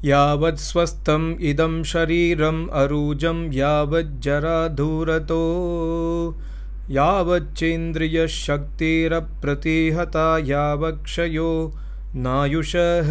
यावत् स्वस्थम् इदं शरीरम् अरूजं यावज्जराधूरतो यावच्चेन्द्रियशक्तिरप्रतिहता यावक्षयो नायुषः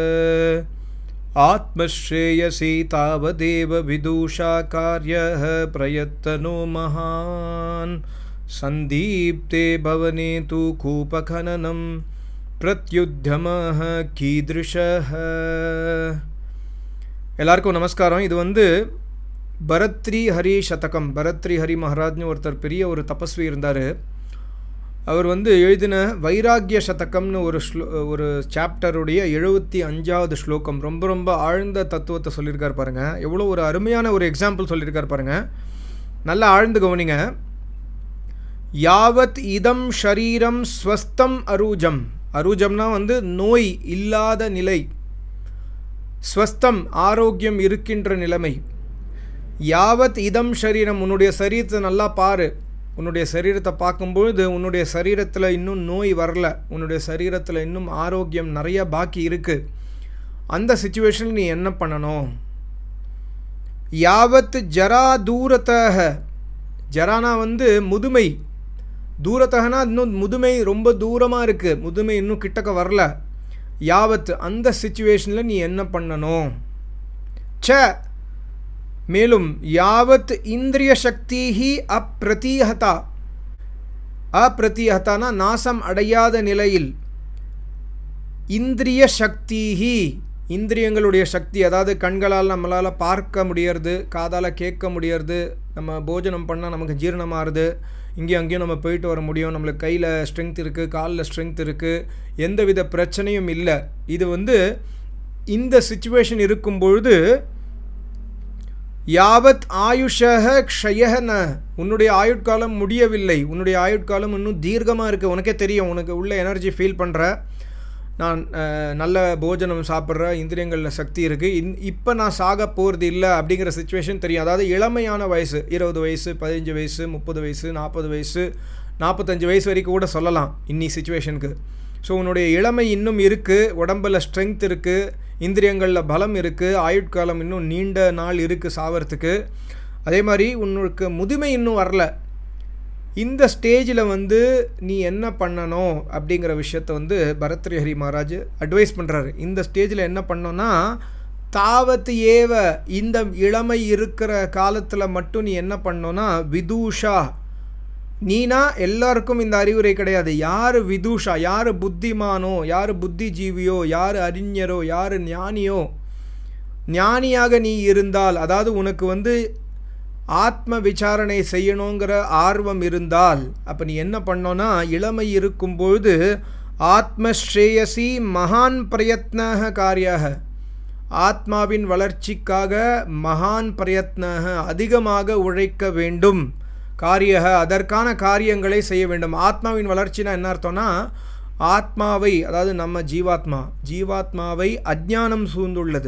आत्मश्रेयसि तावदेव विदुषा कार्यः प्रयत्नो महान् सन्दीप्ते भवने तु कूपखननं பிரத்யுத்தமஹ கீதிருஷஹ எல்லாருக்கும் நமஸ்காரம் இது வந்து பரத்ரி ஹரி சதகம் பரத்ரி ஹரி மகாராஜ்னு ஒருத்தர் பெரிய ஒரு தபஸ்வி இருந்தார் அவர் வந்து எழுதின வைராக்கிய சதகம்னு ஒரு ஸ்லோ ஒரு சாப்டருடைய எழுபத்தி அஞ்சாவது ஸ்லோகம் ரொம்ப ரொம்ப ஆழ்ந்த தத்துவத்தை சொல்லியிருக்கார் பாருங்கள் எவ்வளோ ஒரு அருமையான ஒரு எக்ஸாம்பிள் சொல்லியிருக்கார் பாருங்கள் நல்லா ஆழ்ந்து கவனிங்க யாவத் இதம் ஷரீரம் ஸ்வஸ்தம் அரூஜம் அரூஜம்னா வந்து நோய் இல்லாத நிலை ஸ்வஸ்தம் ஆரோக்கியம் இருக்கின்ற நிலைமை யாவத் இதம் சரீரம் உன்னுடைய சரீரத்தை நல்லா பாரு உன்னுடைய சரீரத்தை பார்க்கும்பொழுது உன்னுடைய சரீரத்தில் இன்னும் நோய் வரல உன்னுடைய சரீரத்தில் இன்னும் ஆரோக்கியம் நிறைய பாக்கி இருக்குது அந்த சுச்சுவேஷனில் நீ என்ன பண்ணணும் யாவத் ஜரா தூரத்தக ஜரானா வந்து முதுமை தூரத்தகனா இன்னும் முதுமை ரொம்ப தூரமாக இருக்குது முதுமை இன்னும் கிட்டக்க வரல யாவத் அந்த சுச்சுவேஷனில் நீ என்ன பண்ணணும் ச மேலும் யாவத் இந்திரிய சக்திஹி அப்பிரதீஹதா அப்பிரதீஹதானா நாசம் அடையாத நிலையில் இந்திரிய சக்திஹி இந்திரியங்களுடைய சக்தி அதாவது கண்களால் நம்மளால் பார்க்க முடியறது காதால் கேட்க முடியறது நம்ம போஜனம் பண்ணால் நமக்கு ஜீரணமாகுது இங்கேயும் அங்கேயும் நம்ம போயிட்டு வர முடியும் நம்மளுக்கு கையில் ஸ்ட்ரென்த் இருக்குது காலில் ஸ்ட்ரென்த் இருக்குது எந்தவித பிரச்சனையும் இல்லை இது வந்து இந்த சுச்சுவேஷன் இருக்கும் பொழுது யாவத் ஆயுஷக க்ஷயன உன்னுடைய ஆயுட்காலம் முடியவில்லை உன்னுடைய ஆயுட்காலம் இன்னும் தீர்க்கமாக இருக்குது உனக்கே தெரியும் உனக்கு உள்ள எனர்ஜி ஃபீல் பண்ணுற நான் நல்ல போஜனம் சாப்பிட்ற இந்திரியங்களில் சக்தி இருக்குது இன் இப்போ நான் சாக போகிறது இல்லை அப்படிங்கிற சுச்சுவேஷன் தெரியும் அதாவது இளமையான வயசு இருபது வயசு பதினஞ்சு வயசு முப்பது வயசு நாற்பது வயசு நாற்பத்தஞ்சு வயசு வரைக்கும் கூட சொல்லலாம் இன்னி சுச்சுவேஷனுக்கு ஸோ உன்னுடைய இளமை இன்னும் இருக்குது உடம்பில் ஸ்ட்ரென்த் இருக்குது இந்திரியங்களில் பலம் இருக்குது ஆயுட்காலம் இன்னும் நீண்ட நாள் இருக்குது சாவறதுக்கு அதே மாதிரி உன்னுக்கு முதுமை இன்னும் வரல இந்த ஸ்டேஜில் வந்து நீ என்ன பண்ணணும் அப்படிங்கிற விஷயத்த வந்து பரத்ரி ஹரி மகாராஜ் அட்வைஸ் பண்ணுறாரு இந்த ஸ்டேஜில் என்ன பண்ணோன்னா தாவத்து ஏவ இந்த இளமை இருக்கிற காலத்தில் மட்டும் நீ என்ன பண்ணோன்னா விதூஷா நீனா எல்லாருக்கும் இந்த அறிவுரை கிடையாது யார் விதூஷா யார் புத்திமானோ யார் புத்திஜீவியோ யார் அறிஞரோ யார் ஞானியோ ஞானியாக நீ இருந்தால் அதாவது உனக்கு வந்து ஆத்ம விசாரணை செய்யணுங்கிற ஆர்வம் இருந்தால் அப்போ நீ என்ன பண்ணோன்னா இளமை இருக்கும்பொழுது ஆத்மஸ்ரேயசி மகான் பிரயத்னக காரியாக ஆத்மாவின் வளர்ச்சிக்காக மகான் பிரயத்னக அதிகமாக உழைக்க வேண்டும் காரியக அதற்கான காரியங்களை செய்ய வேண்டும் ஆத்மாவின் வளர்ச்சினா என்ன அர்த்தம்னா ஆத்மாவை அதாவது நம்ம ஜீவாத்மா ஜீவாத்மாவை அஜ்ஞானம் சூழ்ந்துள்ளது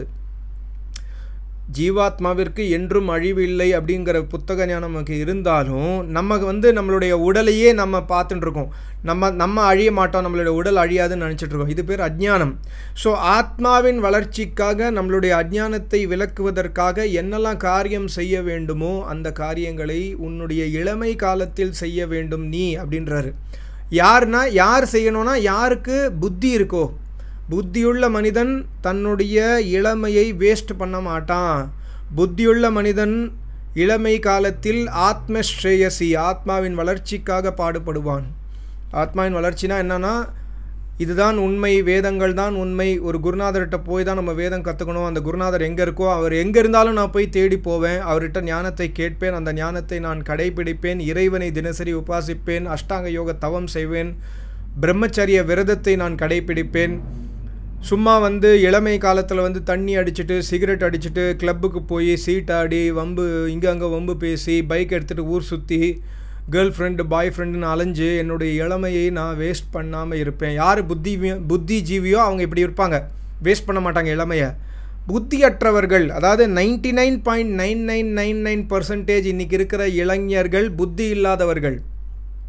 ஜீவாத்மாவிற்கு என்றும் அழிவில்லை அப்படிங்கிற புத்தக ஞானம் நமக்கு இருந்தாலும் நம்ம வந்து நம்மளுடைய உடலையே நம்ம பார்த்துட்டுருக்கோம் நம்ம நம்ம அழிய மாட்டோம் நம்மளுடைய உடல் அழியாதுன்னு நினச்சிட்ருக்கோம் இது பேர் அஜ்ஞானம் ஸோ ஆத்மாவின் வளர்ச்சிக்காக நம்மளுடைய அஜ்ஞானத்தை விளக்குவதற்காக என்னெல்லாம் காரியம் செய்ய வேண்டுமோ அந்த காரியங்களை உன்னுடைய இளமை காலத்தில் செய்ய வேண்டும் நீ அப்படின்றாரு யாருன்னா யார் செய்யணும்னா யாருக்கு புத்தி இருக்கோ புத்தியுள்ள மனிதன் தன்னுடைய இளமையை வேஸ்ட் பண்ண மாட்டான் புத்தியுள்ள மனிதன் இளமை காலத்தில் ஆத்மஸ்ரேயசி ஆத்மாவின் வளர்ச்சிக்காக பாடுபடுவான் ஆத்மாவின் வளர்ச்சினா என்னன்னா இதுதான் உண்மை வேதங்கள் தான் உண்மை ஒரு குருநாதர்கிட்ட போய் தான் நம்ம வேதம் கற்றுக்கணும் அந்த குருநாதர் எங்கே இருக்கோ அவர் எங்கே இருந்தாலும் நான் போய் தேடி போவேன் அவர்கிட்ட ஞானத்தை கேட்பேன் அந்த ஞானத்தை நான் கடைபிடிப்பேன் இறைவனை தினசரி உபாசிப்பேன் அஷ்டாங்க யோக தவம் செய்வேன் பிரம்மச்சரிய விரதத்தை நான் கடைபிடிப்பேன் சும்மா வந்து இளமை காலத்தில் வந்து தண்ணி அடிச்சுட்டு சிகரெட் அடிச்சுட்டு கிளப்புக்கு போய் சீட் ஆடி வம்பு இங்கே அங்கே வம்பு பேசி பைக் எடுத்துகிட்டு ஊர் சுற்றி கேர்ள் ஃப்ரெண்டு பாய் ஃப்ரெண்டுன்னு அலைஞ்சு என்னுடைய இளமையை நான் வேஸ்ட் பண்ணாமல் இருப்பேன் யார் புத்தி புத்தி ஜீவியோ அவங்க இப்படி இருப்பாங்க வேஸ்ட் பண்ண மாட்டாங்க இளமையை புத்தியற்றவர்கள் அதாவது ninety nine point nine nine nine nine percentage இன்றைக்கி இருக்கிற இளைஞர்கள் புத்தி இல்லாதவர்கள்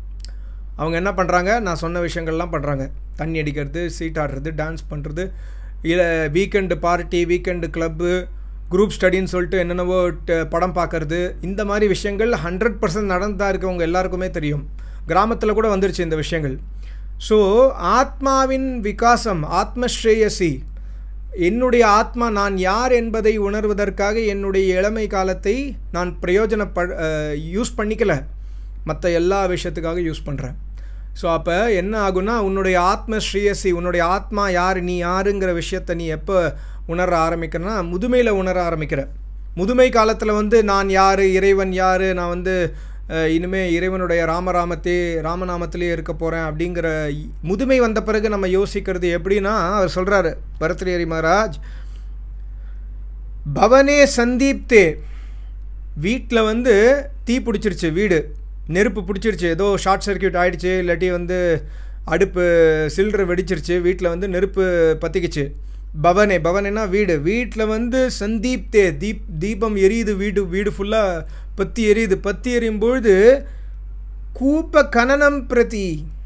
அவங்க என்ன பண்ணுறாங்க நான் சொன்ன விஷயங்கள்லாம் பண்ணுறாங்க தண்ணி அடிக்கிறது சீட் ஆடுறது டான்ஸ் பண்ணுறது இல்லை weekend party weekend club group ஸ்டடின்னு சொல்லிட்டு என்னென்னவோ ட- படம் பார்க்கறது இந்த மாதிரி விஷயங்கள் ஹண்ட்ரட் பர்சன்ட் நடந்ததாக இருக்கவங்க எல்லாருக்குமே தெரியும் கிராமத்தில் கூட வந்துருச்சு இந்த விஷயங்கள் ஸோ ஆத்மாவின் விகாசம் ஆத்மஸ்ரேயசி என்னுடைய ஆத்மா நான் யார் என்பதை உணர்வதற்காக என்னுடைய இளமை காலத்தை நான் பிரயோஜனப்ப யூஸ் பண்ணிக்கல மற்ற எல்லா விஷயத்துக்காக யூஸ் பண்ணுறேன் ஸோ அப்போ என்ன ஆகும்னா உன்னுடைய ஆத்ம ஸ்ரீயசி உன்னுடைய ஆத்மா யார் நீ யாருங்கிற விஷயத்தை நீ எப்போ உணர ஆரம்பிக்கிறனா முதுமையில் உணர ஆரம்பிக்கிற முதுமை காலத்தில் வந்து நான் யார் இறைவன் யார் நான் வந்து அஹ், இனிமே இறைவனுடைய ராமராமத்தே ராமநாமத்திலே இருக்க போகிறேன் அப்படிங்கிற இ- முதுமை வந்த பிறகு நம்ம யோசிக்கிறது எப்படின்னா அவர் சொல்கிறாரு பரத்ரியரி மகாராஜ் பவனே சந்தீப்தே வீட்டில் வந்து தீ பிடிச்சிருச்சு வீடு நெருப்பு பிடிச்சிருச்சு ஏதோ ஷார்ட் சர்க்யூட் ஆயிடுச்சு இல்லாட்டி வந்து அடுப்பு சில்லற வெடிச்சிருச்சு வீட்டில் வந்து நெருப்பு பற்றிக்கிச்சு பவனே பவனேனா வீடு வீட்டில் வந்து சந்தீப்தே தீப் தீபம் எரியுது வீடு வீடு ஃபுல்லாக பற்றி எரியுது பற்றி எரியும் பொழுது கூப்ப கனனம் பிரதி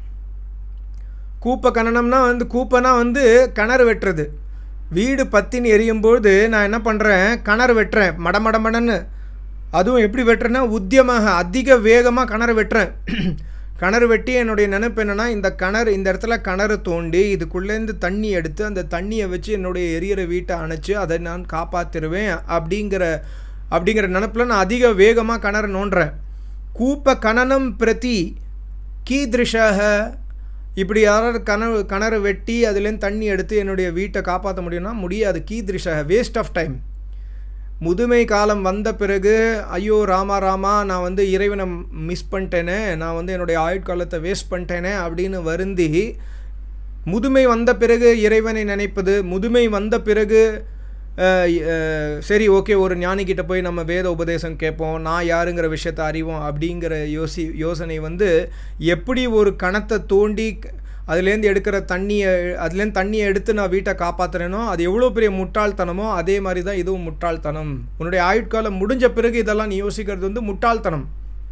கூப்ப கணனம்னா வந்து கூப்பனா வந்து கிணறு வெட்டுறது வீடு பத்தின்னு எரியும் பொழுது நான் என்ன பண்ணுறேன் கிணறு வெட்டுறேன் மட மட மடன்னு அதுவும் எப்படி வெட்டுறேன்னா உத்தியமாக அதிக வேகமாக கிணறு வெட்டுறேன் கிணறு வெட்டி என்னுடைய நினைப்பு என்னென்னா இந்த கிணறு இந்த இடத்துல கிணறு தோண்டி இதுக்குள்ளேருந்து தண்ணி எடுத்து அந்த தண்ணியை வச்சு என்னுடைய எரியிற வீட்டை அணைச்சி அதை நான் காப்பாற்றிடுவேன் அப்படிங்கிற அப்படிங்கிற நினப்பில் நான் அதிக வேகமாக கிணறு நோண்டுறேன் கூப்ப கணனம் பிரதி கீதிருஷக இப்படி யாராவது கனவு கிணறு வெட்டி அதுலேருந்து தண்ணி எடுத்து என்னுடைய வீட்டை காப்பாற்ற முடியும்னா முடியாது கீதிருஷக வேஸ்ட் ஆஃப் டைம் முதுமை காலம் வந்த பிறகு ஐயோ ராமா ராமா நான் வந்து இறைவனை மிஸ் பண்ணிட்டேனே நான் வந்து என்னுடைய ஆயுட்காலத்தை வேஸ்ட் பண்ணிட்டேனே அப்படின்னு வருந்தி முதுமை வந்த பிறகு இறைவனை நினைப்பது முதுமை வந்த பிறகு அஹ், அஹ், சரி ஓகே ஒரு ஞானிக்கிட்ட போய் நம்ம வேத உபதேசம் கேட்போம் நான் யாருங்கிற விஷயத்தை அறிவோம் அப்படிங்கிற யோசி யோசனை வந்து எப்படி ஒரு கணத்தை தோண்டி அதுலேருந்து எடுக்கிற தண்ணியை அதுலேருந்து தண்ணியை எடுத்து நான் வீட்டை காப்பாற்றுறேனோ அது எவ்வளோ பெரிய முட்டாள்தனமோ அதே மாதிரி தான் இதுவும் முட்டாள்தனம் உன்னுடைய ஆயுட்காலம் முடிஞ்ச பிறகு இதெல்லாம் நீ யோசிக்கிறது வந்து முட்டாள்தனம்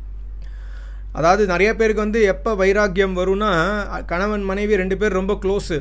அதாவது நிறைய பேருக்கு வந்து எப்போ வைராக்கியம் வரும்னா அ- கணவன் மனைவி ரெண்டு பேர் ரொம்ப க்ளோஸு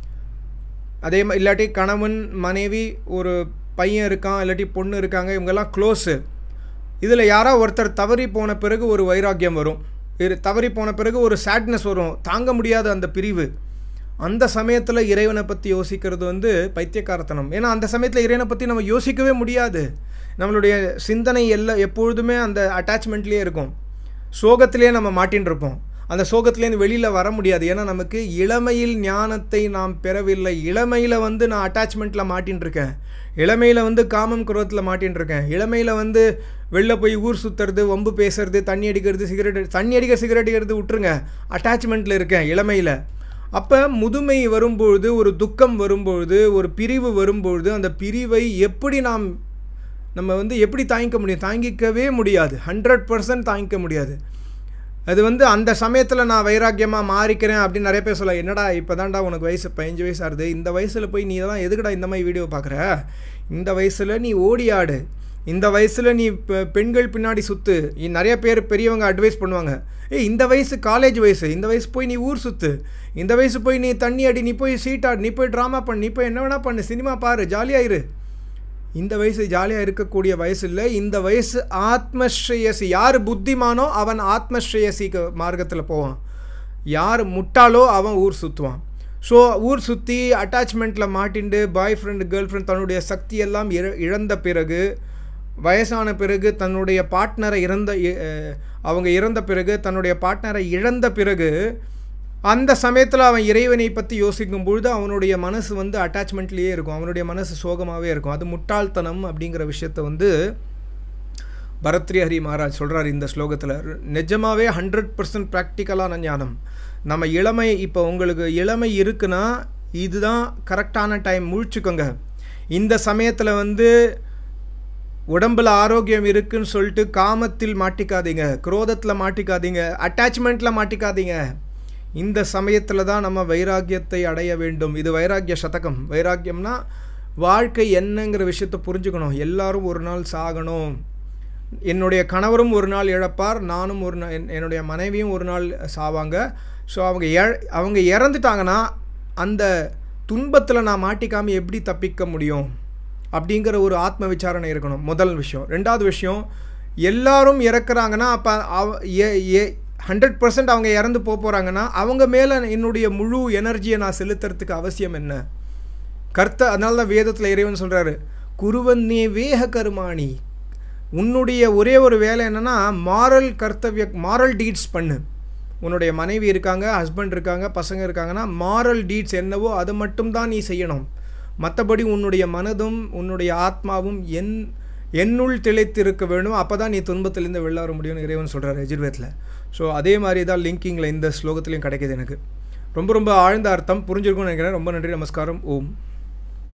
அதே மா இல்லாட்டி கணவன் மனைவி ஒரு பையன் இருக்கான் இல்லாட்டி பொண்ணு இருக்காங்க இவங்கெல்லாம் க்ளோஸு இதில் யாரோ ஒருத்தர் தவறி போன பிறகு ஒரு வைராக்கியம் வரும் இரு தவறி போன பிறகு ஒரு சேட்னஸ் வரும் தாங்க முடியாத அந்த பிரிவு அந்த சமயத்தில் இறைவனை பற்றி யோசிக்கிறது வந்து பைத்தியக்காரத்தனம் ஏன்னா அந்த சமயத்தில் இறைவனை பற்றி நம்ம யோசிக்கவே முடியாது நம்மளுடைய சிந்தனை எல்லாம் எப்பொழுதுமே அந்த அட்டாச்மெண்ட்லேயே இருக்கும் சோகத்திலே நம்ம மாட்டின்னு இருப்போம் அந்த சோகத்திலேருந்து வெளியில் வர முடியாது ஏன்னா நமக்கு இளமையில் ஞானத்தை நாம் பெறவில்லை இளமையில் வந்து நான் அட்டாச்மெண்ட்டில் மாட்டின்னு இருக்கேன் இளமையில் வந்து காமம் குரோத்தில் மாட்டின்னு இருக்கேன் இளமையில் வந்து வெளில போய் ஊர் சுற்றுறது வம்பு பேசுறது தண்ணி அடிக்கிறது சிகரெட் தண்ணி அடிக்க சிகரெட் அடிக்கிறது விட்டுருங்க அட்டாச்மெண்ட்டில் இருக்கேன் இளமையில் அப்போ முதுமை வரும்பொழுது ஒரு துக்கம் வரும்பொழுது ஒரு பிரிவு வரும்பொழுது அந்த பிரிவை எப்படி நாம் நம்ம வந்து எப்படி தாங்கிக்க முடியும் தாங்கிக்கவே முடியாது ஹண்ட்ரட் பர்சன்ட் தாங்கிக்க முடியாது அது வந்து அந்த சமயத்தில் நான் வைராக்கியமாக மாறிக்கிறேன் அப்படின்னு நிறைய பேர் சொல்ல என்னடா இப்போ தான்டா உனக்கு வயசு பதினஞ்சு வயசு ஆகுது இந்த வயசில் போய் நீ இதெல்லாம் எதுக்குடா இந்த மாதிரி வீடியோ பார்க்குற இந்த வயசில் நீ ஓடி ஆடு இந்த வயசில் நீ பெ- பெண்கள் பின்னாடி சுற்று நிறைய பேர் பெரியவங்க அட்வைஸ் பண்ணுவாங்க ஏய் இந்த வயசு காலேஜ் வயசு இந்த வயசு போய் நீ ஊர் சுற்று இந்த வயசு போய் நீ தண்ணி அடி நீ போய் சீட் ஆடு நீ போய் ட்ராமா பண்ணு நீ போய் என்ன வேணா பண்ணு சினிமா பாரு ஜாலியாக இரு இந்த வயசு ஜாலியாக இருக்கக்கூடிய வயசு இல்லை இந்த வயசு ஆத்மஸ்ரேயசி யார் புத்திமானோ அவன் ஆத்மஸ்ரேயசிக்கு மார்க்கத்தில் போவான் யார் முட்டாளோ அவன் ஊர் சுற்றுவான் ஸோ ஊர் சுற்றி அட்டாச்மெண்ட்டில் மாட்டிண்டு பாய் ஃப்ரெண்டு கேர்ள் ஃப்ரெண்ட் தன்னுடைய சக்தியெல்லாம் இழ இழந்த பிறகு வயசான பிறகு தன்னுடைய பார்ட்னரை இறந்த இ- அஹ் அவங்க இறந்த பிறகு தன்னுடைய பார்ட்னரை இழந்த பிறகு அந்த சமயத்தில் அவன் இறைவனை பற்றி யோசிக்கும் பொழுது அவனுடைய மனசு வந்து அட்டாச்மெண்ட்லேயே இருக்கும் அவனுடைய மனசு சோகமாகவே இருக்கும் அது முட்டாள்தனம் அப்படிங்கிற விஷயத்தை வந்து பரத்ரி ஹரி மகாராஜ் சொல்கிறார் இந்த ஸ்லோகத்தில் நிஜமாவே ஹண்ட்ரட் பர்சன்ட் ப்ராக்டிக்கலான ஞானம் நம்ம இளமை இப்போ உங்களுக்கு இளமை இருக்குன்னா இதுதான் கரெக்டான டைம் முழிச்சுக்கோங்க இந்த சமயத்தில் வந்து உடம்புல ஆரோக்கியம் இருக்குன்னு சொல்லிட்டு காமத்தில் மாட்டிக்காதீங்க குரோதத்தில் மாட்டிக்காதீங்க அட்டாச்மெண்ட்டில் மாட்டிக்காதீங்க இந்த சமயத்தில் தான் நம்ம வைராக்கியத்தை அடைய வேண்டும் இது வைராக்கிய சதகம் வைராக்கியம்னா வாழ்க்கை என்னங்கிற விஷயத்தை புரிஞ்சுக்கணும் எல்லாரும் ஒரு நாள் சாகணும் என்னுடைய கணவரும் ஒரு நாள் இழப்பார் நானும் ஒரு நாள் என்- என்னுடைய மனைவியும் ஒரு நாள் சாவாங்க ஸோ அவங்க எ அவங்க இறந்துட்டாங்கன்னா அந்த துன்பத்தில் நான் மாட்டிக்காமல் எப்படி தப்பிக்க முடியும் அப்படிங்கிற ஒரு ஆத்ம விசாரணை இருக்கணும் முதல் விஷயம் ரெண்டாவது விஷயம் எல்லாரும் இறக்குறாங்கன்னா அப்போ அவ ஏ ஹண்ட்ரட் பர்சன்ட் அவங்க இறந்து போக போகிறாங்கன்னா அவங்க மேலே என்னுடைய முழு எனர்ஜியை நான் செலுத்துறதுக்கு அவசியம் என்ன கர்த்த அதனால தான் வேதத்தில் இறைவன் சொல்கிறாரு குருவன்னே வேக கருமாணி உன்னுடைய ஒரே ஒரு வேலை என்னென்னா மாரல் கர்த்தவிய மாரல் டீட்ஸ் பண்ணு உன்னுடைய மனைவி இருக்காங்க ஹஸ்பண்ட் இருக்காங்க பசங்க இருக்காங்கன்னா மாரல் டீட்ஸ் என்னவோ அதை மட்டும்தான் நீ செய்யணும் மற்றபடி உன்னுடைய மனதும் உன்னுடைய ஆத்மாவும் என் என்னுள் திளைத்திருக்க வேணும் அப்போ தான் நீ துன்பத்திலேருந்து வெளில வர முடியும்னு இறைவன் சொல்கிறார் எஜுர்வேத்தில் ஸோ அதே மாதிரி தான் லிங்கிங்கில் இந்த ஸ்லோகத்துலேயும் கிடைக்கிது எனக்கு ரொம்ப ரொம்ப ஆழ்ந்த அர்த்தம் புரிஞ்சிருக்கும்னு நினைக்கிறேன் ரொம்ப நன்றி நமஸ்காரம் ஓம்